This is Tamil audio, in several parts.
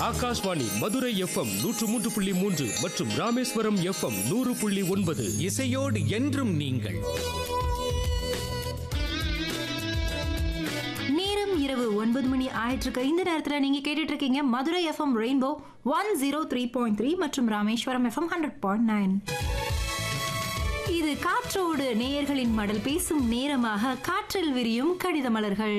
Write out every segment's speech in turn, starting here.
ஆகாஷ்வாணி மதுரை எஃப்எம் நூற்று மூன்று புள்ளி மூன்று மற்றும் ராமேஸ்வரம் எஃப்எம் நூறு புள்ளி ஒன்பது இசையோடு என்றும் நீங்கள் நேரம் இரவு ஒன்பது மணி ஆயிட்டு இருக்கு இந்த நேரத்துல நீங்க கேட்டுட்டு இருக்கீங்க Madurai FM rainbow one zero three point three மற்றும் Rameswaram FM hundred point nine இது காற்றோடு நேயர்களின் மடல் பேசும் நேரமாக காற்றில் விரியும் கடித மலர்கள்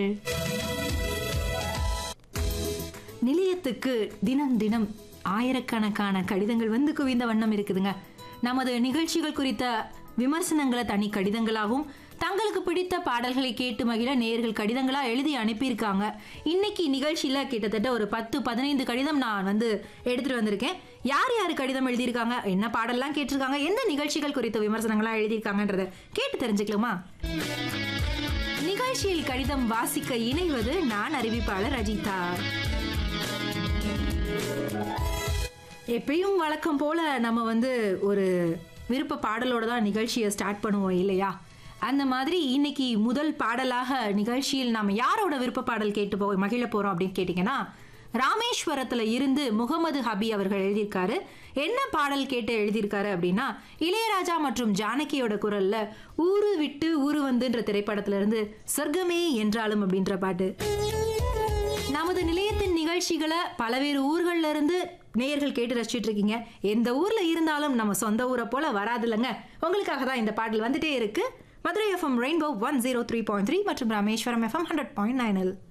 நிலையத்துக்கு தினம் தினம் ஆயிரக்கணக்கான கடிதங்கள் வந்து குவிந்த வண்ணம் இருக்குதுங்க நமது நிகழ்ச்சிகள் குறித்த விமர்சனங்களை தனி கடிதங்களாகவும் தங்களுக்கு பிடித்த பாடல்களை கேட்டு மகிழ நேயர்கள் கடிதங்களா எழுதி அனுப்பியிருக்காங்க இன்னைக்கு நிகழ்ச்சியில கிட்டத்தட்ட ஒரு பத்து பதினைந்து கடிதம் நான் வந்து எடுத்துட்டு வந்திருக்கேன் யார் யார் கடிதம் எழுதியிருக்காங்க என்ன பாடல்லாம் கேட்டிருக்காங்க எந்த நிகழ்ச்சிகள் குறித்த விமர்சனங்களா எழுதியிருக்காங்கன்றத கேட்டு தெரிஞ்சுக்கலாமா நிகழ்ச்சியில் கடிதம் வாசிக்க இணைவது நான் அறிவிப்பாளர் அஜிதா எப்பயும் வழக்கம் போல நம்ம வந்து ஒரு விருப்ப பாடலோட தான் நிகழ்ச்சியை ஸ்டார்ட் பண்ணுவோம் இல்லையா அந்த மாதிரி இன்னைக்கு முதல் பாடலாக நிகழ்ச்சியில் நாம் யாரோட விருப்ப பாடல் கேட்டு போ மகிழ போறோம் அப்படின்னு கேட்டிங்கன்னா ராமேஸ்வரத்துல இருந்து முகமது ஹபி அவர்கள் எழுதியிருக்காரு என்ன பாடல் கேட்டு எழுதியிருக்காரு அப்படின்னா இளையராஜா மற்றும் ஜானகியோட குரல்ல ஊரு விட்டு ஊரு வந்துன்ற திரைப்படத்துல இருந்து சொர்க்கமே என்றாலும் அப்படின்ற பாட்டு நமது நிலையத்தின் நிகழ்ச்சிகளை பலவேறு ஊர்கள்ல இருந்து நேயர்கள் கேட்டு ரசிச்சிட்டு இருக்கீங்க எந்த ஊர்ல இருந்தாலும் நம்ம சொந்த ஊரை போல வராது இல்லைங்க உங்களுக்காக தான் இந்த பாடல் வந்துட்டே இருக்கு Madurai FM rainbow one zero three point three மற்றும் ராமேஸ்வரம் எஃப்எம் ஹண்ட்ரட் பாயிண்ட் நைனில்